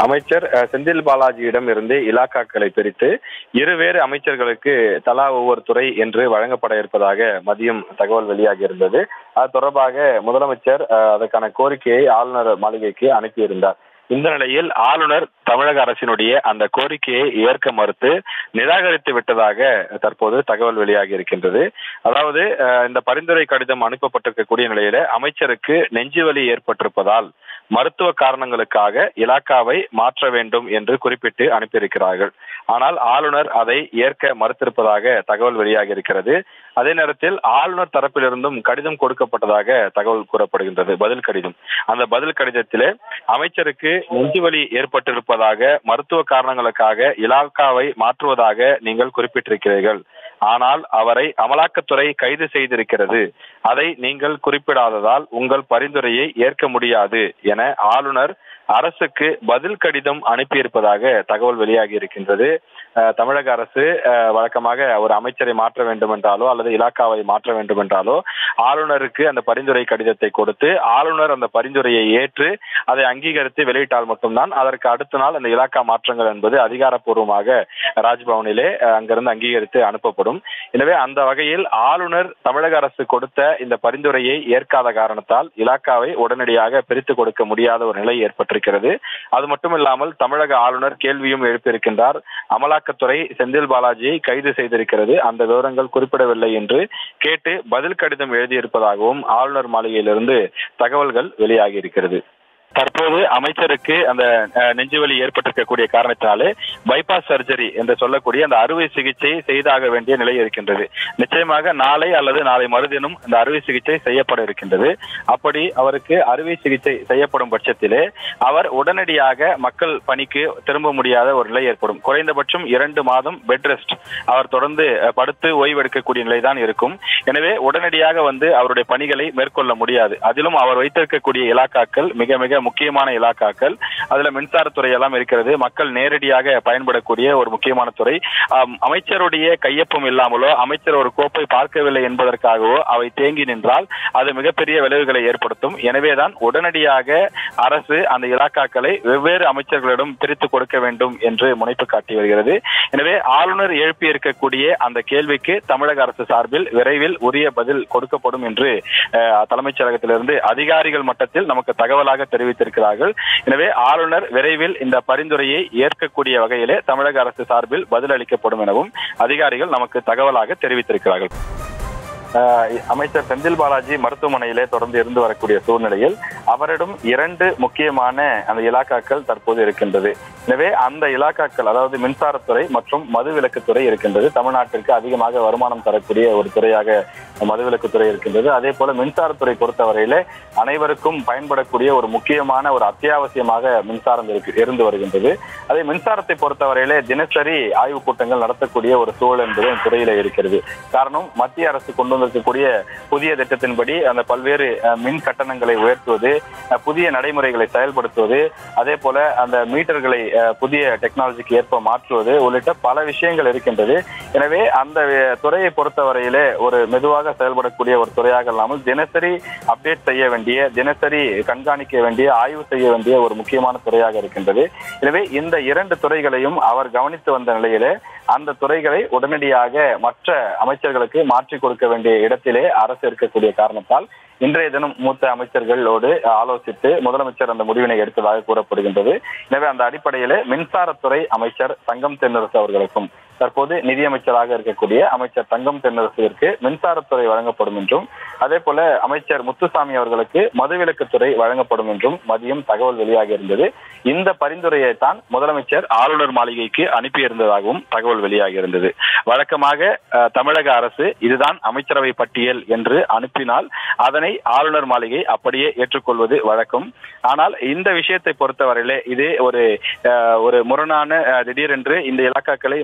அமைச்சர் அஹ், செந்தில் பாலாஜியிடம் இருந்து இலாக்காக்களை பிரித்து இருவேறு அமைச்சர்களுக்கு தலா ஒவ்வொரு துறை என்று வழங்கப்பட இருப்பதாக மதியம் தகவல் வெளியாகி இருந்தது அது தொடர்பாக முதலமைச்சர் அஹ், அதற்கான கோரிக்கையை ஆளுநர் மாளிகைக்கு அனுப்பியிருந்தார் இந்த நிலையில் ஆளுநர் தமிழக அரசினுடைய அந்த கோரிக்கையை ஏற்க மறுத்து நிராகரித்து விட்டதாக தற்போது தகவல் வெளியாகி இருக்கின்றது அதாவது அஹ், இந்த பரிந்துரை கடிதம் அனுப்பப்பட்டிருக்கக்கூடிய நிலையில அமைச்சருக்கு நெஞ்சுவலி ஏற்பட்டிருப்பதால் மருத்துவ காரணங்களுக்காக இலாக்காவை மாற்ற வேண்டும் என்று குறிப்பிட்டு அனுப்பியிருக்கிறார்கள் ஆனால் ஆளுநர் அதை ஏற்க மறுத்திருப்பதாக தகவல் வெளியாகி இருக்கிறது அதே நேரத்தில் ஆளுநர் தரப்பிலிருந்தும் கடிதம் கொடுக்கப்பட்டதாக தகவல் கூறப்படுகின்றது பதில் கடிதம் அந்த பதில் கடிதத்திலே அமைச்சருக்கு நெஞ்சுவலி ஏற்பட்டிருப்பதாக மருத்துவ காரணங்களுக்காக இலாக்காவை மாற்றுவதாக நீங்கள் குறிப்பிட்டிருக்கிறீர்கள் ஆனால் அவரை அமலாக்கத்துறை கைது செய்திருக்கிறது அதை நீங்கள் குறிப்பிடாததால் உங்கள் பரிந்துரையை ஏற்க முடியாது என ஆளுநர் அரசுக்கு பதில் கடிதம் அனுப்பியிருப்பதாக தகவல் வெளியாகி இருக்கின்றது அஹ், தமிழக அரசு அஹ், வழக்கமாக ஒரு அமைச்சரை மாற்ற வேண்டும் என்றாலோ அல்லது இலாக்காவை மாற்ற வேண்டும் என்றாலோ ஆளுநருக்கு அந்த பரிந்துரை கடிதத்தை கொடுத்து ஆளுநர் அந்த பரிந்துரையை ஏற்று அதை அங்கீகரித்து வெளியிட்டால் மட்டும்தான் அதற்கு அடுத்த நாள் அந்த இலாக்கா மாற்றங்கள் என்பது அதிகாரப்பூர்வமாக ராஜ்பவனிலே அஹ், அங்கிருந்து அங்கீகரித்து அனுப்பப்படும் எனவே அந்த வகையில் ஆளுநர் தமிழக அரசு கொடுத்த இந்த பரிந்துரையை ஏற்காத காரணத்தால் இலாக்காவை உடனடியாக பிரித்து கொடுக்க முடியாத ஒரு நிலை ஏற்பட்டிருக்கிறது அது மட்டுமில்லாமல் தமிழக ஆளுநர் கேள்வியும் எழுப்பியிருக்கின்றார் அமலாக்கத்துறை செந்தில் பாலாஜியை கைது செய்திருக்கிறது அந்த விவரங்கள் குறிப்பிடவில்லை என்று கேட்டு பதில் கடிதம் எழுதியிருப்பதாகவும் ஆளுநர் மாளிகையிலிருந்து தகவல்கள் வெளியாகி இருக்கிறது தற்போது அமைச்சருக்கு அந்த அஹ், நெஞ்சுவலி ஏற்பட்டிருக்கக்கூடிய காரணத்தினாலே பைபாஸ் சர்ஜரி என்று சொல்லக்கூடிய அந்த அறுவை சிகிச்சை செய்தாக வேண்டிய நிலை இருக்கின்றது நிச்சயமாக நாளை அல்லது நாளை மறுதினம் இந்த அறுவை சிகிச்சை செய்யப்பட இருக்கின்றது அப்படி அவருக்கு அறுவை சிகிச்சை செய்யப்படும் பட்சத்திலே அவர் உடனடியாக மக்கள் பணிக்கு திரும்ப முடியாத ஒரு நிலை ஏற்படும் குறைந்தபட்சம் இரண்டு மாதம் பெட் ரெஸ்ட் அவர் தொடர்ந்து அஹ், படுத்து ஓய்வெடுக்கக்கூடிய நிலைதான் இருக்கும் எனவே உடனடியாக வந்து அவருடைய பணிகளை மேற்கொள்ள முடியாது அதிலும் அவர் வைத்திருக்கக்கூடிய இலாக்காக்கள் மிக மிக முக்கியமான இலாக்காக்கள் அதுல மின்சாரத்துறை எல்லாம் இருக்கிறது மக்கள் நேரடியாக பயன்படக்கூடிய ஒரு முக்கியமான துறை ஆம், அமைச்சருடைய கையொப்பம் இல்லாமலோ அமைச்சர் ஒரு கோப்பை பார்க்கவில்லை என்பதற்காகவோ அவை தேங்கி நின்றால் அது மிகப்பெரிய விளைவுகளை ஏற்படுத்தும் எனவேதான் உடனடியாக அரசு அந்த இலாக்காக்களை வெவ்வேறு அமைச்சர்களிடம் பிரித்து கொடுக்க வேண்டும் என்று முனைப்பு காட்டி வருகிறது எனவே ஆளுநர் எழுப்பி இருக்கக்கூடிய அந்த கேள்விக்கு தமிழக அரசு சார்பில் விரைவில் உரிய பதில் கொடுக்கப்படும் என்று அஹ், தலைமைச் செயலகத்திலிருந்து அதிகாரிகள் மட்டத்தில் நமக்கு தகவலாக தெரிவித்திருக்கிறார்கள் எனவே ஆளுநர் விரைவில் இந்த பரிந்துரையை ஏற்கக்கூடிய வகையிலே தமிழக அரசு சார்பில் பதில் அளிக்கப்படும் எனவும் அதிகாரிகள் நமக்கு தகவலாக தெரிவித்திருக்கிறார்கள் அஹ், அமைச்சர் செந்தில் பாலாஜி மருத்துவமனையிலே தொடர்ந்து இருந்து வரக்கூடிய சூழ்நிலையில் அவரிடம் இரண்டு முக்கியமான அந்த இலாக்காக்கள் தற்போது இருக்கின்றது எனவே அந்த இலாக்காக்கள் அதாவது மின்சாரத்துறை மற்றும் மதுவிலக்குத்துறை இருக்கின்றது தமிழ்நாட்டிற்கு அதிகமாக வருமானம் தரக்கூடிய ஒரு துறையாக மதுவிலக்குத்துறை இருக்கின்றது அதே போல மின்சாரத்துறை பொறுத்தவரையிலே அனைவருக்கும் பயன்படக்கூடிய ஒரு முக்கியமான ஒரு அத்தியாவசியமாக மின்சாரம் இருக்கு இருந்து வருகின்றது அதே மின்சாரத்தை பொறுத்தவரையிலே தினசரி ஆய்வுக் கூட்டங்கள் நடத்தக்கூடிய ஒரு சூழல் என்பது இந்த துறையில இருக்கிறது காரணம் மத்திய அரசு கொண்டு வந்திருக்கக்கூடிய புதிய திட்டத்தின்படி அந்த பல்வேறு அஹ், மின் கட்டணங்களை உயர்த்துவது அஹ், புதிய நடைமுறைகளை செயல்படுத்துவது அதே போல அந்த மீட்டர்களை அஹ், புதிய டெக்னாலஜிக்கு ஏற்ப மாற்றுவது உள்ளிட்ட பல விஷயங்கள் இருக்கின்றது எனவே அந்த அஹ், துறையை பொறுத்தவரையிலே ஒரு மெதுவாக செயல்படக்கூடிய ஒரு துறையாக இல்லாமல் தினசரி அப்டேட் செய்ய வேண்டிய தினசரி கண்காணிக்க வேண்டிய ஆய்வு செய்ய வேண்டிய ஒரு முக்கியமான துறையாக இருக்கின்றது எனவே இந்த இரண்டு துறைகளையும் அவர் கவனித்து வந்த நிலையிலே அந்த துறைகளை உடனடியாக மற்ற அமைச்சர்களுக்கு மாற்றி கொடுக்க வேண்டிய இடத்திலே அரசு இருக்கக்கூடிய காரணத்தால் இன்றைய தினம் மூத்த அமைச்சர்களோடு ஆலோசித்து முதலமைச்சர் அந்த முடிவினை எடுத்ததாக கூறப்படுகின்றது எனவே அந்த அடிப்படையிலே மின்சாரத்துறை அமைச்சர் தங்கம் தென்னரசு அவர்களுக்கும் தற்போது நிதியமைச்சராக இருக்கக்கூடிய அமைச்சர் தங்கம் தென்னரசுவிற்கு மின்சாரத்துறை வழங்கப்படும் என்றும் அதே போல அமைச்சர் முத்துசாமி அவர்களுக்கு மதுவிலக்குத்துறை வழங்கப்படும் என்றும் மதியம் தகவல் வெளியாகி இருந்தது இந்த பரிந்துரையை தான் முதலமைச்சர் ஆளுநர் மாளிகைக்கு அனுப்பியிருந்ததாகவும் தகவல் வெளியாகி இருந்தது வழக்கமாக அஹ், தமிழக அரசு இதுதான் அமைச்சரவை பட்டியல் என்று அனுப்பினால் அதனை ஆளுநர் மாளிகை அப்படியே ஏற்றுக்கொள்வது வழக்கம் ஆனால் இந்த விஷயத்தை பொறுத்தவரையிலே இது ஒரு அஹ், ஒரு முரணான அஹ், திடீரென்று இந்த இலாக்காக்களை மாற்றி கொடுக்க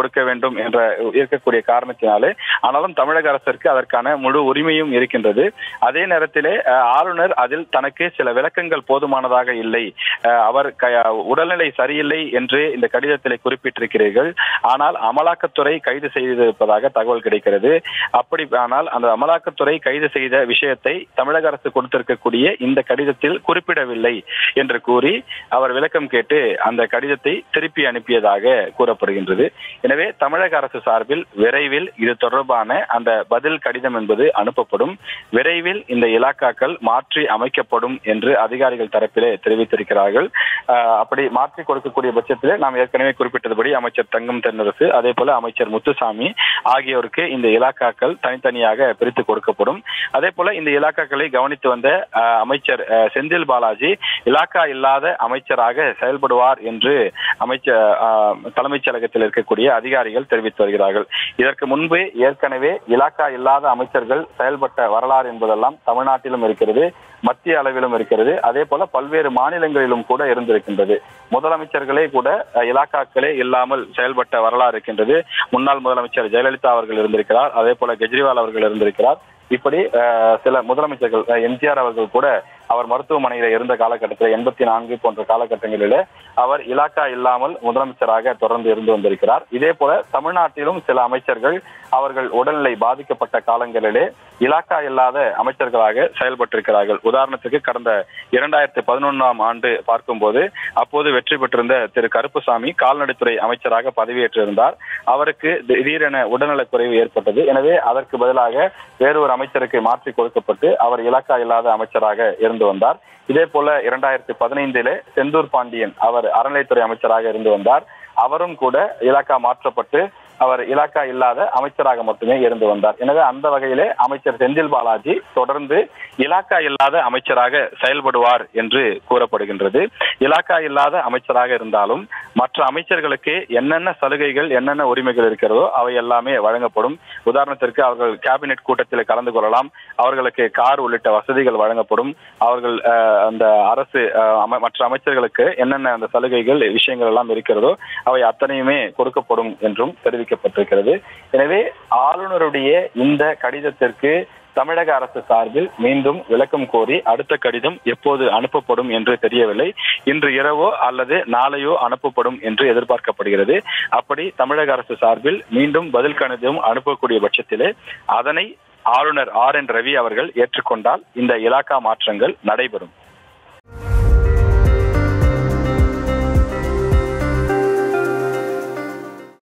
கொடுக்க வேண்டும் என்ற இருக்கக்கூடிய காரணத்தினாலே ஆனாலும் தமிழக அரசிற்கு அதற்கான முழு உரிமையும் இருக்கின்றது அதே நேரத்திலே அஹ், ஆளுநர் அதில் தனக்கு சில விளக்கங்கள் போதுமானதாக இல்லை அஹ், அவர் க- உடல்நிலை சரியில்லை என்று இந்த கடிதத்திலே குறிப்பிட்டிருக்கிறீர்கள் ஆனால் அமலாக்கத்துறை கைது செய்திருப்பதாக தகவல் கிடைக்கிறது அப்படி ஆனால் அந்த அமலாக்கத்துறை கைது செய்த விஷயத்தை தமிழக அரசு கொடுத்திருக்கக்கூடிய இந்த கடிதத்தில் குறிப்பிடவில்லை என்று கூறி அவர் விளக்கம் கேட்டு அந்த கடிதத்தை திருப்பி அனுப்பியதாக கூறப்படுகின்றது எனவே தமிழக அரசு சார்பில் விரைவில் இது தொடர்பான அந்த பதில் கடிதம் என்பது அனுப்பப்படும் விரைவில் இந்த இலாக்காக்கள் மாற்றி அமைக்கப்படும் என்று அதிகாரிகள் தரப்பிலே தெரிவித்திருக்கிறார்கள் ஆஹ் அப்படி மாற்றி கொடுக்கக்கூடிய பட்சத்திலே நாம் ஏற்கனவே குறிப்பிட்டதுபடி அமைச்சர் தங்கம் தென்னரசு அதே போல அமைச்சர் முத்துசாமி ஆகியோருக்கு இந்த இலாக்காக்கள் தனித்தனியாக பிரித்து கொடுக்கப்படும் அதே போல இந்த இலாக்காக்களை கவனித்து வந்த ஆஹ், அமைச்சர் ஆஹ், செந்தில் பாலாஜி இலாக்கா இல்லாத அமைச்சராக செயல்படுவார் என்று அமைச்சர் ஆஹ், தலைமைச் செயலகத்தில் இருக்கக்கூடிய அதிகாரிகள் தெரிவித்து வருகிறார்கள் இதற்கு முன்பு ஏற்கனவே இலாக்கா இல்லாத அமைச்சர்கள் செயல்பட்ட வரலாறு என்பதெல்லாம் தமிழ்நாட்டிலும் இருக்கிறது மத்திய அளவிலும் இருக்கிறது அதே போல பல்வேறு மாநிலங்களிலும் கூட இருந்திருக்கின்றது முதலமைச்சர்களே கூட அஹ், இலாக்காக்களே இல்லாமல் செயல்பட்ட வரலாறு இருக்கின்றது முன்னாள் முதலமைச்சர் ஜெயலலிதா அவர்கள் இருந்திருக்கிறார் அதே போல கெஜ்ரிவால் அவர்கள் இருந்திருக்கிறார் இப்படி அஹ், சில முதலமைச்சர்கள் அஹ், எம்ஜிஆர் அவர்கள் கூட அவர் மருத்துவமனையில இருந்த காலகட்டத்தில் எண்பத்தி நான்கு போன்ற காலகட்டங்களிலே அவர் இலாக்கா இல்லாமல் முதலமைச்சராக தொடர்ந்து இருந்து வந்திருக்கிறார் இதே போல தமிழ்நாட்டிலும் சில அமைச்சர்கள் அவர்கள் உடல்நிலை பாதிக்கப்பட்ட காலங்களிலே இலாக்கா இல்லாத அமைச்சர்களாக செயல்பட்டிருக்கிறார்கள் உதாரணத்துக்கு கடந்த இரண்டாயிரத்தி பதினொன்றாம் ஆண்டு பார்க்கும்போது அப்போது வெற்றி பெற்றிருந்த திரு கருப்புசாமி கால்நடைத்துறை அமைச்சராக பதவியேற்றிருந்தார் அவருக்கு திடீரென உடல்நலக் குறைவு ஏற்பட்டது எனவே அதற்கு பதிலாக வேறு ஒரு அமைச்சருக்கு மாற்றி கொடுக்கப்பட்டு அவர் இலாக்கா இல்லாத அமைச்சராக இருந்து வந்தார் இதே போல இரண்டாயிரத்தி பதினைந்திலே செந்தூர் பாண்டியன் அவர் அறநிலைத்துறை அமைச்சராக இருந்து வந்தார் அவரும் கூட இலாக்கா மாற்றப்பட்டு அவர் இலாக்கா இல்லாத அமைச்சராக மட்டுமே இருந்து வந்தார் எனவே அந்த வகையிலே அமைச்சர் செந்தில் பாலாஜி தொடர்ந்து இலாக்கா இல்லாத அமைச்சராக செயல்படுவார் என்று கூறப்படுகின்றது இலாக்கா இல்லாத அமைச்சராக இருந்தாலும் மற்ற அமைச்சர்களுக்கு என்னென்ன சலுகைகள் என்னென்ன உரிமைகள் இருக்கிறதோ அவை எல்லாமே வழங்கப்படும் உதாரணத்திற்கு அவர்கள் கேபினெட் கூட்டத்தில் கலந்து கொள்ளலாம் அவர்களுக்கு கார் உள்ளிட்ட வசதிகள் வழங்கப்படும் அவர்கள் அஹ், அந்த அரசு அஹ், அம- மற்ற அமைச்சர்களுக்கு என்னென்ன அந்த சலுகைகள் விஷயங்கள் எல்லாம் இருக்கிறதோ அவை அத்தனையுமே கொடுக்கப்படும் என்றும் தெரிவிக்கப்பட்டிருக்கிறது எனவே ஆளுநருடைய இந்த கடிதத்திற்கு தமிழக அரசு சார்பில் மீண்டும் விளக்கம் கோரி அடுத்த கடிதம் எப்போது அனுப்பப்படும் என்று தெரியவில்லை இன்று இரவோ அல்லது நாளையோ அனுப்பப்படும் என்று எதிர்பார்க்கப்படுகிறது அப்படி தமிழக அரசு சார்பில் மீண்டும் பதில் கடிதம் அனுப்பக்கூடிய பட்சத்திலே அதனை ஆளுநர் ஆர் என் ரவி அவர்கள் ஏற்றுக்கொண்டால் இந்த இலாக்கா மாற்றங்கள் நடைபெறும்